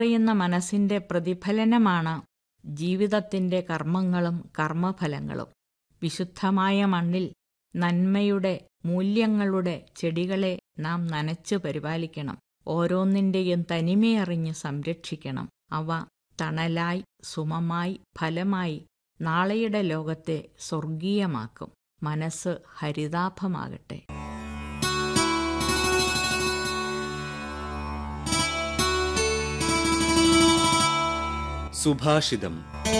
അറിയുന്ന മനസ്സിന്റെ പ്രതിഫലനമാണ് ജീവിതത്തിന്റെ കർമ്മങ്ങളും കർമ്മഫലങ്ങളും വിശുദ്ധമായ മണ്ണിൽ നന്മയുടെ മൂല്യങ്ങളുടെ ചെടികളെ നാം നനച്ചു പരിപാലിക്കണം ഓരോന്നിന്റെയും തനിമയറിഞ്ഞ് സംരക്ഷിക്കണം അവ തണലായി സുമമായി ഫലമായി നാളെയുടെ ലോകത്തെ സ്വർഗീയമാക്കും മനസ്സ് ഹരിതാഭമാകട്ടെ സുഭാഷിതം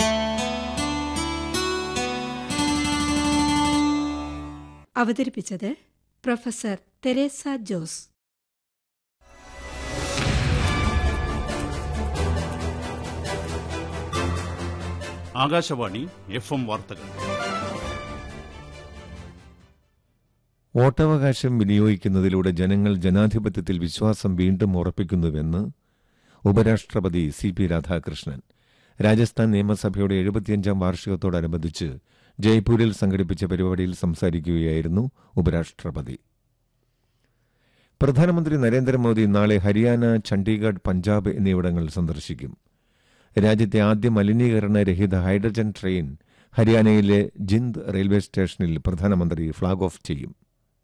അവതരിപ്പിച്ചത് professor Teresa Jose Akashvani F M വാർത്തകൾ വോട്ടവകാശം വിനിയോഗിക്കുന്നതിലൂടെ ജനങ്ങൾ ജനാധിപത്യത്തിൽ വിശ്വാസം വീണ്ടും ഉറപ്പിക്കുന്നുവെന്ന് ഉപരാഷ്ട്രപതി സി പി രാധാകൃഷ്ണൻ രാജസ്ഥാൻ നിയമസഭയുടെ എഴുപത്തിയഞ്ചാം വാർഷികത്തോടനുബന്ധിച്ച് ജയ്പൂരിൽ സംഘടിപ്പിച്ച പരിപാടിയിൽ സംസാരിക്കുകയായിരുന്നു ഉപരാഷ്ട്രപതി പ്രധാനമന്ത്രി നരേന്ദ്രമോദി നാളെ ഹരിയാന ചണ്ഡീഗഡ് പഞ്ചാബ് എന്നിവിടങ്ങൾ സന്ദർശിക്കും രാജ്യത്തെ ആദ്യ മലിനീകരണ രഹിത ഹൈഡ്രജൻ ട്രെയിൻ ഹരിയാനയിലെ ജിന്ദ് റെയിൽവേ സ്റ്റേഷനിൽ പ്രധാനമന്ത്രി ഫ്ളാഗ് ഓഫ് ചെയ്യും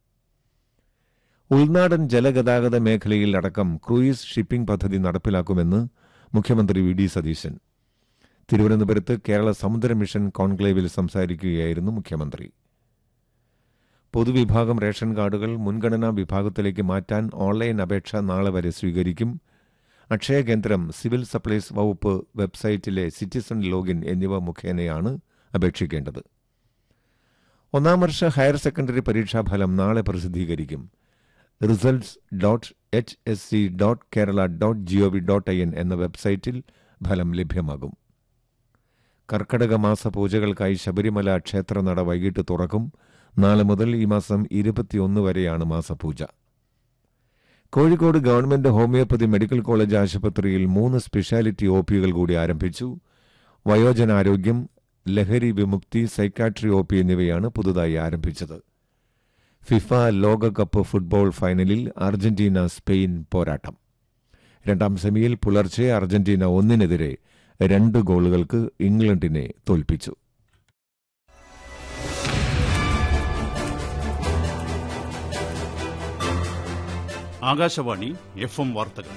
ഉൾനാടൻ ജലഗതാഗത മേഖലയിൽ അടക്കം ക്രൂയിസ് ഷിപ്പിംഗ് പദ്ധതി നടപ്പിലാക്കുമെന്ന് മുഖ്യമന്ത്രി വി ഡി സതീശൻ തിരുവനന്തപുരത്ത് കേരള സമുദ്ര മിഷൻ കോൺക്ലേവിൽ സംസാരിക്കുകയായിരുന്നു മുഖ്യമന്ത്രി പൊതുവിഭാഗം റേഷൻ കാർഡുകൾ മുൻഗണനാ വിഭാഗത്തിലേക്ക് മാറ്റാൻ ഓൺലൈൻ അപേക്ഷ നാളെ വരെ സ്വീകരിക്കും അക്ഷയ കേന്ദ്രം സിവിൽ സപ്ലൈസ് വകുപ്പ് വെബ്സൈറ്റിലെ സിറ്റിസൺ ലോഗിൻ എന്നിവ മുഖേനയാണ് അപേക്ഷിക്കേണ്ടത് ഒന്നാം വർഷ ഹയർ സെക്കൻഡറി പരീക്ഷാഫലം നാളെ പ്രസിദ്ധീകരിക്കും results dot H S C dot Kerala dot G O V dot I N എന്ന വെബ്സൈറ്റിൽ ഫലം ലഭ്യമാകും കർക്കടക മാസ പൂജകൾക്കായി ശബരിമല ക്ഷേത്രനട വൈകിട്ട് തുറക്കും നാളെ മുതൽ ഈ മാസം ഇരുപത്തിയൊന്ന് വരെയാണ് മാസപൂജ Kozhikode government homoeopathy medical college ആശുപത്രിയിൽ മൂന്ന് സ്പെഷ്യാലിറ്റി ഒ പികൾ കൂടി ആരംഭിച്ചു വയോജനാരോഗ്യം ലഹരി വിമുക്തി സൈക്കാട്രി ഒ പി എന്നിവയാണ് പുതുതായി ആരംഭിച്ചത് ഫിഫ ലോകകപ്പ് ഫുട്ബോൾ ഫൈനലിൽ അർജന്റീന സ്പെയിൻ പോരാട്ടം രണ്ടാം സെമിയിൽ പുലർച്ചെ അർജന്റീന ഒന്നിനെതിരെ രണ്ട് ഗോളുകൾക്ക് ഇംഗ്ലണ്ടിനെ തോൽപ്പിച്ചു ആകാശവാണി എഫ് എം വാർത്തകൾ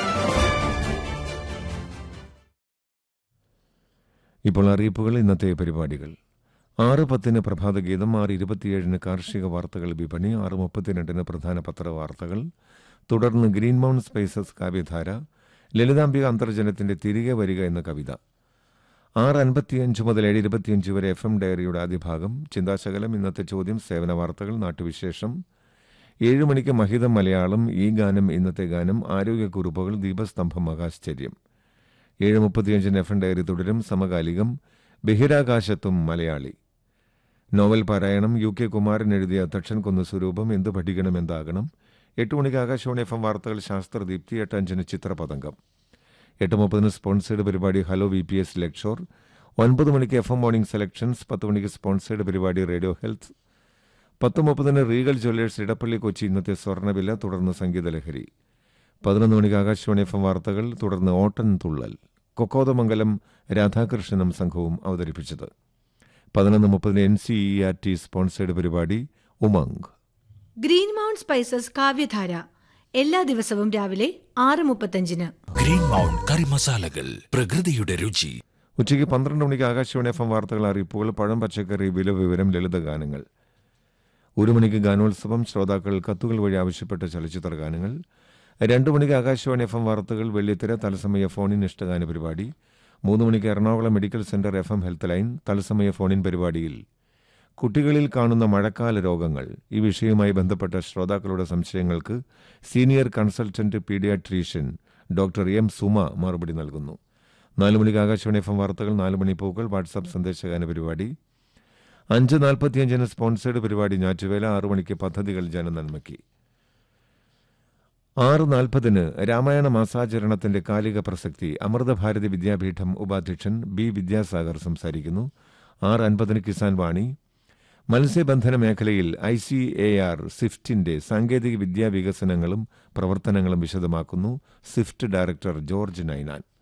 ഇപ്പോൾ അറിയിപ്പുകൾ ഇന്നത്തെ പരിപാടികൾ ആറ് പത്തിന് പ്രഭാതഗീതം ആറ് ഇരുപത്തിയേഴിന് കാർഷിക വാർത്തകൾ വിപണി ആറ് മുപ്പത്തിരണ്ടിന് പ്രധാന പത്രവാർത്തകൾ തുടർന്ന് ഗ്രീൻ മൗണ്ട് സ്പൈസസ് കാവ്യധാര ലളിതാംബിക അന്തർജനത്തിന്റെ തിരികെ വരിക എന്ന കവിത ആറ് അൻപത്തിയഞ്ച് മുതൽ ഏഴ് ഇരുപത്തിയഞ്ച് വരെ എഫ് എം ഡയറിയുടെ ആദ്യ ഭാഗം ചിന്താശകലം ഇന്നത്തെ ചോദ്യം സേവന വാർത്തകൾ നാട്ടുവിശേഷം ഏഴ് മണിക്ക് മഹിതം മലയാളം ഈ ഗാനം ഇന്നത്തെ ഗാനം ആരോഗ്യക്കുറിപ്പുകൾ ദീപസ്തംഭം മഹാശ്ചര്യം ഏഴ് മുപ്പത്തിയഞ്ചിന് എഫ് എം ഡയറി തുടരും സമകാലികം ബഹിരാകാശത്തും മലയാളി നോവൽ പാരായണം യു കെ കുമാരൻ എഴുതിയ തക്ഷൻ കൊന്ന സ്വരൂപം എന്ത് പഠിക്കണം എന്താകണം എട്ട് മണിക്ക് ആകാശവാണി എഫ് എം വാർത്തകൾ ശാസ്ത്രദീപ്തി എട്ട് അഞ്ചിന് ചിത്രപതംഗം എട്ട് മുപ്പതിന് സ്പോൺസേഡ് പരിപാടി hello V P S lecture ഒൻപത് മണിക്ക് എഫ് എം മോർണിംഗ് സെലക്ഷൻസ് പത്ത് മണിക്ക് സ്പോൺസേഡ് പരിപാടി റേഡിയോ ഹെൽത്ത് പത്ത് മുപ്പതിന് റീഗൽ ജ്വല്ലേഴ്സ് ഇടപ്പള്ളി കൊച്ചി ഇന്നത്തെ സ്വർണ്ണവില തുടർന്ന് സംഗീതലഹരി പതിനൊന്ന് മണിക്ക് ആകാശവാണി എഫ് എം വാർത്തകൾ തുടർന്ന് ഓട്ടൻ തുള്ളൽ കൊക്കോതമംഗലം രാധാകൃഷ്ണനും സംഘവും അവതരിപ്പിച്ചത് പതിനൊന്ന് മുപ്പതിന് N C E R T sponsored പരിപാടി ഉമംഗ് ഗ്രീൻ മൗണ്ട് സ്പൈസസ് കാവ്യധാര എല്ലാ ദിവസവും രാവിലെ ആറ് മുപ്പത്തഞ്ചിന് ഗ്രീൻ മൗണ്ട് കറി മസാലകൾ പ്രകൃതിയുടെ രുചി ഉച്ചയ്ക്ക് പന്ത്രണ്ട് മണിക്ക് ആകാശവാണി എഫ് എം വാർത്തകൾ അറിയിപ്പുകൾ പഴം പച്ചക്കറി വില വിവരം ലളിതഗാനങ്ങൾ ഒരു മണിക്ക് ഗാനോത്സവം ശ്രോതാക്കൾ കത്തുകൾ വഴി ആവശ്യപ്പെട്ട ചലച്ചിത്ര ഗാനങ്ങൾ രണ്ടു മണിക്ക് ആകാശവാണി എഫ് എം വാർത്തകൾ വെള്ളിത്തിര തത്സമയ ഫോണിൻ ഇഷ്ടഗാന പരിപാടി മൂന്ന് മണിക്ക് Ernakulam medical centre F M health line തത്സമയ ഫോണിൻ പരിപാടിയിൽ കുട്ടികളിൽ കാണുന്ന മഴക്കാല രോഗങ്ങൾ ഈ വിഷയവുമായി ബന്ധപ്പെട്ട ശ്രോതാക്കളുടെ സംശയങ്ങൾക്ക് senior consultant paediatrician doctor M Suma മറുപടി നൽകുന്നു നാല് മണിക്ക് ആകാശവാണി എഫ് എം വാർത്തകൾ നാല് മണി പൂക്കൾ വാട്സാപ്പ് സന്ദേശഗാന പരിപാടി അഞ്ച് നാൽപ്പത്തിയഞ്ചിന് സ്പോൺസേഡ് പരിപാടി ഞാറ്റുവേല ആറു മണിക്ക് പദ്ധതികൾ ജനനന്മയ്ക്ക് ആറ് നാൽപ്പതിന് രാമായണ മാസാചരണത്തിന്റെ കാലിക പ്രസക്തി അമൃതഭാരതി വിദ്യാപീഠം ഉപാധ്യക്ഷൻ ബി വിദ്യാസാഗർ സംസാരിക്കുന്നു ആറ് അൻപതിന് കിസാൻ വാണി മത്സ്യബന്ധന മേഖലയിൽ ഐ സി എ ആർ സ്വിഫ്റ്റിന്റെ സാങ്കേതിക വിദ്യാ വികസനങ്ങളും പ്രവർത്തനങ്ങളും വിശദമാക്കുന്നു സ്വിഫ്റ്റ് ഡയറക്ടർ ജോർജ് നൈനാൻ